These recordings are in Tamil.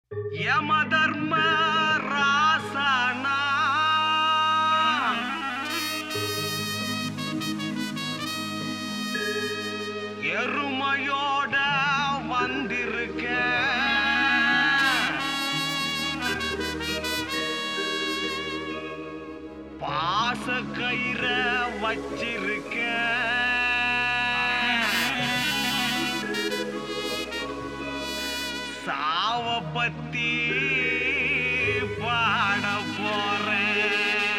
யமதர்ம ராசனா எருமையோட வந்திருக்க பாச கயிற வச்சிருக்க சாவ பத்தி பாட போறேன்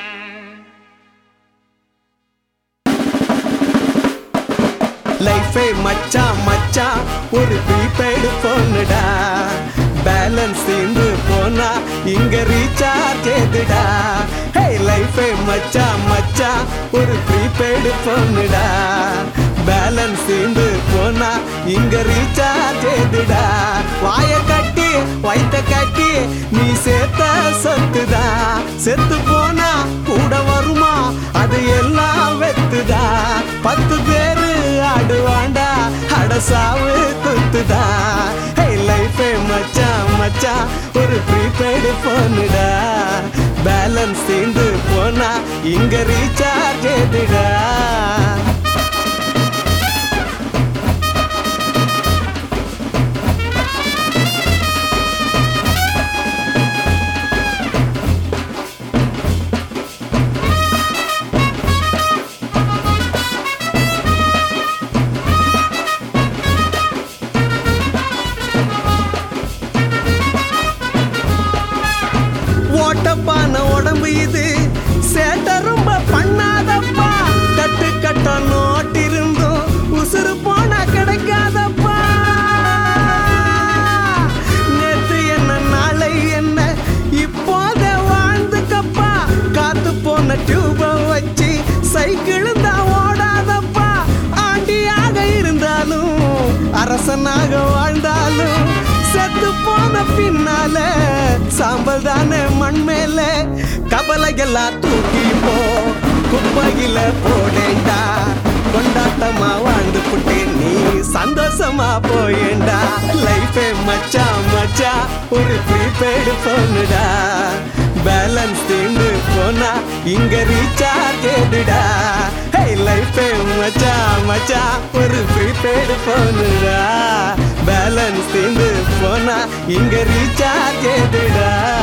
லைஃபே மச்சான் மச்சான் ஒரு ப்ரீபெய்டு போனுடா பேலன்ஸ் தீர்ந்து போனா இங்க ரீசார்ஜ் ஏதுடா ஹே லைஃபே மச்சான் மச்சான் ஒரு ப்ரீபெய்டு போனுடா பேலன்ஸ் தீர்ந்து போனா இங்க ரீசார்ஜ் ஏதுடா வாய கட்டி வைத்த கட்டி நீ சேர்த்த சொத்துதா செத்து போனா கூட வருமா அது எல்லாம் வெத்துதா பத்து பேரு ஆடுவாண்டா அடசாவு குத்துதா ஹே லைஃபே மச்சான் மச்சான் ஒரு ப்ரீபெய்டு போனுடா பேலன்ஸ் தீர்ந்து போனா இங்க ரீசார்ஜ் ஏதுடா ஓட்டப்பான உடம்பு இது சேட்ட ரொம்ப பண்ணாதப்பா கட்டு கட்ட நோட்டிருந்தும் உசுறு போனா கிடைக்காதப்பா நேத்து என்ன நாளை என்ன இப்போத வாழ்ந்துக்கப்பா காத்து போன டியூப வச்சு சைக்கிள் தான் ஓடாதப்பா ஆண்டியாக இருந்தாலும் அரசனாக வாழ்ந்தாலும் செத்து போன பின்னால சாம்பல் தானே மண் மேல கபலையெல்லாம் தூக்கி போ குப்பையில போடேண்டா கொண்டாட்டமா வாழ்ந்து புட்டு நீ சந்தோஷமா போயேண்டா லைஃபே மச்சான் மச்சான் ஒரு ப்ரீபெய்டு போனுடா பேலன்ஸ் தீர்ந்து போனா இங்க ரீசார்ஜ் ஏதுடா ஹே லைஃபே மச்சான் மச்சான் ஒரு ப்ரீபெய்டு போனுடா பேலன்ஸ் தீர்ந்து போனா இங்க ரீசார்ஜ் ஏதுடா